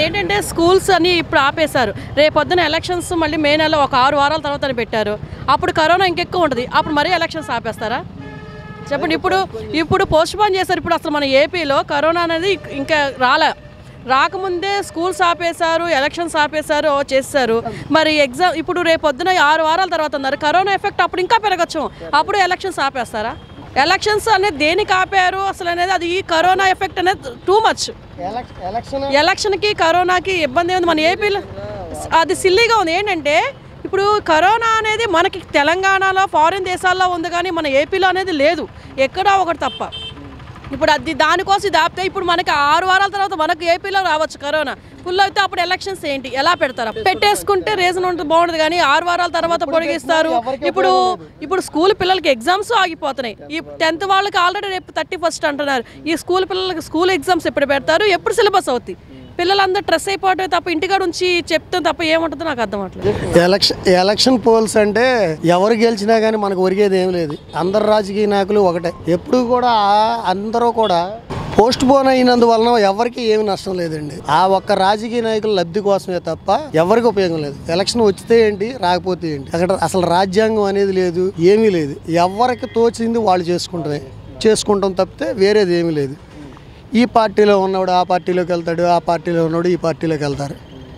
ఏంటంటే స్కూల్స్ అని ఇప్పుడు ఆపేశారు రేపొద్దున ఎలక్షన్స్ మళ్ళీ మే నెల ఒక ఆరు వారాల తర్వాత అని పెట్టారు అప్పుడు కరోనా ఇంకెక్కువ ఉంటుంది అప్పుడు మరీ ఎలక్షన్స్ ఆపేస్తారా చెప్పండి ఇప్పుడు ఇప్పుడు పోస్ట్ పోన్ చేశారు ఇప్పుడు అసలు మన ఏపీలో కరోనా అనేది ఇంకా రాలే రాకముందే స్కూల్స్ ఆపేశారు ఎలక్షన్స్ ఆపేశారు చేశారు మరి ఎగ్జామ్ ఇప్పుడు రేపు పొద్దున ఆరు వారాల తర్వాత అన్నారు కరోనా ఎఫెక్ట్ అప్పుడు ఇంకా పెరగచ్చు అప్పుడు ఎలక్షన్స్ ఆపేస్తారా ఎలక్షన్స్ అనేది దేనికి ఆపారు అసలు అనేది అది ఈ కరోనా ఎఫెక్ట్ అనేది టూ మచ్ ఎలక్షన్ ఎలక్షన్కి కరోనాకి ఇబ్బంది ఉంది మన ఏపీలో అది సిల్లీగా ఉంది ఏంటంటే ఇప్పుడు కరోనా అనేది మనకి తెలంగాణలో ఫారిన్ దేశాల్లో ఉంది కానీ మన ఏపీలో అనేది లేదు ఎక్కడా ఒకటి తప్ప ఇప్పుడు అది దానికోసం ఇది ఆపితే ఇప్పుడు మనకి ఆరు వారాల తర్వాత మనకు ఏపీలో రావచ్చు కరోనా ఫుల్ అయితే అప్పుడు ఎలక్షన్స్ ఏంటి ఎలా పెడతారు పెట్టేసుకుంటే రీజన్ ఉంటుంది బాగుంటుంది కానీ ఆరు వారాల తర్వాత పొడిగిస్తారు ఇప్పుడు ఇప్పుడు స్కూల్ పిల్లలకి ఎగ్జామ్స్ ఆగిపోతున్నాయి ఈ టెన్త్ వాళ్ళకి ఆల్రెడీ రేపు థర్టీ ఫస్ట్ అంటున్నారు ఈ స్కూల్ పిల్లలకి స్కూల్ ఎగ్జామ్స్ ఎప్పుడు పెడతారు ఎప్పుడు సిలబస్ అవుతాయి పిల్లలందరూ స్ట్రెస్ అయిపోవటమే తప్ప ఇంటికాడ ఉంచి చెప్తే తప్ప ఏముంటుందో నాకు అర్థం అవట్లేదు ఎలక్షన్ ఎలక్షన్ పోల్స్ అంటే ఎవరు గెలిచినా కానీ మనకు ఒరిగేది ఏం లేదు అందరు రాజకీయ నాయకులు ఒకటే ఎప్పుడు కూడా అందరూ కూడా పోస్ట్ పోన్ అయినందువలన ఎవరికి ఏమి నష్టం లేదండి ఆ ఒక్క రాజకీయ నాయకుల లబ్ధి కోసమే తప్ప ఎవరికి ఉపయోగం లేదు ఎలక్షన్ వచ్చితే ఏంటి రాకపోతే ఏంటి అక్కడ అసలు రాజ్యాంగం అనేది లేదు ఏమీ లేదు ఎవరికి తోచింది వాళ్ళు చేసుకుంటమే చేసుకుంటాం తప్పితే వేరేది ఏమీ లేదు ఈ పార్టీలో ఉన్నవాడు ఆ పార్టీలోకి వెళ్తాడు ఆ పార్టీలో ఉన్నవాడు ఈ పార్టీలోకి వెళ్తారు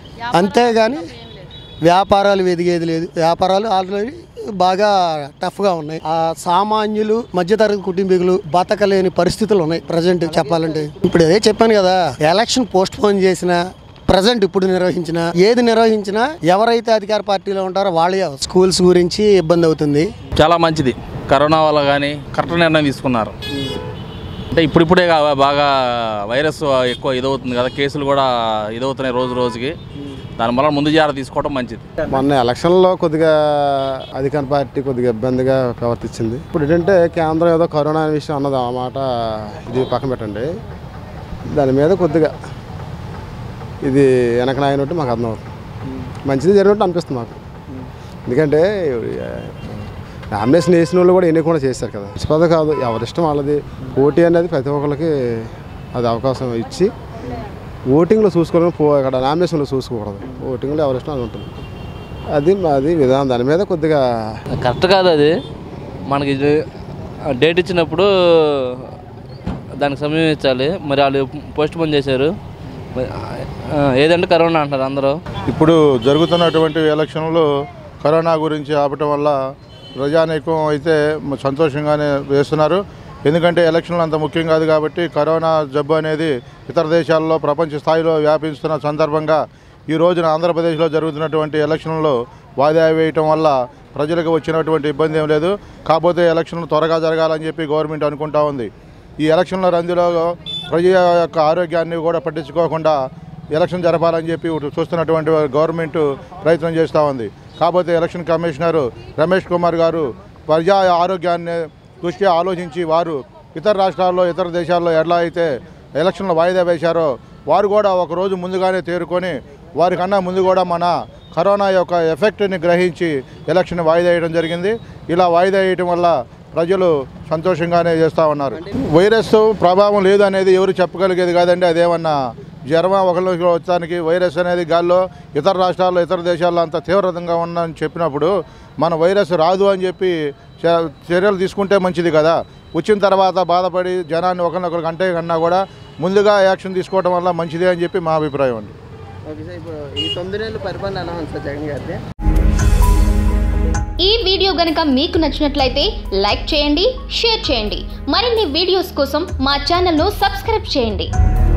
అంతేగాని వ్యాపారాలు ఎదిగేది లేదు వ్యాపారాలు ఆల్రెడీ బాగా టఫ్గా ఉన్నాయి ఆ సామాన్యులు మధ్యతరగతి కుటుంబీకులు బతకలేని పరిస్థితులు ఉన్నాయి ప్రజెంట్ చెప్పాలంటే ఇప్పుడు అదే చెప్పాను కదా ఎలక్షన్ పోస్ట్ పోన్ చేసిన ప్రజెంట్ ఇప్పుడు నిర్వహించిన ఏది నిర్వహించినా ఎవరైతే అధికార పార్టీలో ఉంటారో వాళ్ళే స్కూల్స్ గురించి ఇబ్బంది అవుతుంది చాలా మంచిది కరోనా వల్ల కానీ కరెక్ట్ నిర్ణయం తీసుకున్నారు అంటే ఇప్పుడిప్పుడే కా- బాగా వైరస్ ఎక్కువ ఇదవుతుంది కదా కేసులు కూడా ఇదవుతున్నాయి రోజు రోజుకి దానివల్ల ముందు జాగ్రత్త తీసుకోవడం మంచిది మొన్న ఎలక్షన్లో కొద్దిగా అధికార పార్టీ కొద్దిగా ఇబ్బందిగా ప్రవర్తించింది ఇప్పుడు ఏంటంటే కేంద్రం ఏదో కరోనా అనే విషయం అన్నది ఆ మాట ఇది పక్కన పెట్టండి దాని మీద కొద్దిగా ఇది వెనక నాయనట్టు మాకు అర్థమవుతుంది మంచిది జరిగినట్టు అనిపిస్తుంది మాకు ఎందుకంటే నామినేషన్ వేసిన వాళ్ళు కూడా ఎన్ని కూడా చేశారు కదా నిష్పద కాదు ఎవరిష్టం వాళ్ళది పోటీ అనేది ప్రతి ఒక్కరికి అది అవకాశం ఇచ్చి ఓటింగ్లో చూసుకోవడం పో అక్కడ నామినేషన్లో చూసుకోకూడదు ఓటింగ్లో ఎవరిష్టం అది ఉంటుంది అది అది విధానం దాని మీద కొద్దిగా కరెక్ట్ కాదు అది మనకి ఇది డేట్ ఇచ్చినప్పుడు దానికి సమయం ఇచ్చాలి మరి వాళ్ళు పోస్ట్ పోన్ చేశారు మరి, ఆ, ఏదంటే కరోనా అంటారు అందరూ ఇప్పుడు జరుగుతున్నటువంటి ఎలక్షన్లు కరోనా గురించి ఆపటం వల్ల ప్రజానీకం అయితే మ- సంతోషంగానే వేస్తున్నారు ఎందుకంటే ఎలక్షన్లు అంత ముఖ్యం కాదు కాబట్టి కరోనా జబ్బు అనేది ఇతర దేశాల్లో ప్రపంచ స్థాయిలో వ్యాపిస్తున్న సందర్భంగా ఈ రోజున ఆంధ్రప్రదేశ్లో జరుగుతున్నటువంటి ఎలక్షన్లో వాయిదా వేయటం వల్ల ప్రజలకు వచ్చినటువంటి ఇబ్బంది ఏం లేదు కాకపోతే ఎలక్షన్లు త్వరగా జరగాలని చెప్పి గవర్నమెంట్ అనుకుంటా ఉంది ఈ ఎలక్షన్ల రందులో ప్రజల యొక్క ఆరోగ్యాన్ని కూడా పట్టించుకోకుండా ఎలక్షన్ జరపాలని చెప్పి ఇటు చూస్తున్నటువంటి గవర్నమెంట్ ప్రయత్నం చేస్తూ ఉంది కాకపోతే ఎలక్షన్ కమిషనర్ రమేష్ కుమార్ గారు ప్రజా ఆరోగ్యాన్ని దృష్ట్యా ఆలోచించి వారు ఇతర రాష్ట్రాల్లో ఇతర దేశాల్లో ఎలా అయితే ఎలక్షన్లు వాయిదా వేశారో వారు కూడా ఒక రోజు ముందుగానే తేరుకొని వారికన్నా ముందు కూడా మన కరోనా యొక్క ఎఫెక్ట్ని గ్రహించి ఎలక్షన్ వాయిదా వేయడం జరిగింది ఇలా వాయిదా వేయడం వల్ల ప్రజలు సంతోషంగానే చేస్తూ ఉన్నారు వైరస్ ప్రభావం లేదు అనేది ఎవరు చెప్పగలిగేది కాదండి అదేమన్నా జ్వరం ఒకరికి వచ్చడానికి వైరస్ అనేది గాల్లో ఇతర రాష్ట్రాల్లో ఇతర దేశాల్లో అంత తీవ్రతంగా ఉందని చెప్పినప్పుడు మన వైరస్ రాదు అని చెప్పి చ- చర్యలు తీసుకుంటే మంచిది కదా వచ్చిన తర్వాత బాధపడి జనాన్ని ఒకరినొకరు కంటే కన్నా కూడా ముందుగా యాక్షన్ తీసుకోవడం వల్ల మంచిదే అని చెప్పి మా అభిప్రాయం అండి ఓకే సార్ ఇప్పుడు ఈ తొమ్మిది నెలలు పరిపాలన ఎలా ఉంది సార్ జగన్ గారిది ఈ వీడియో గనక మీకు నచ్చినట్లయితే లైక్ చేయండి షేర్ చేయండి మరిన్ని వీడియోస్ కోసం మా ఛానల్ను సబ్స్క్రైబ్ చేయండి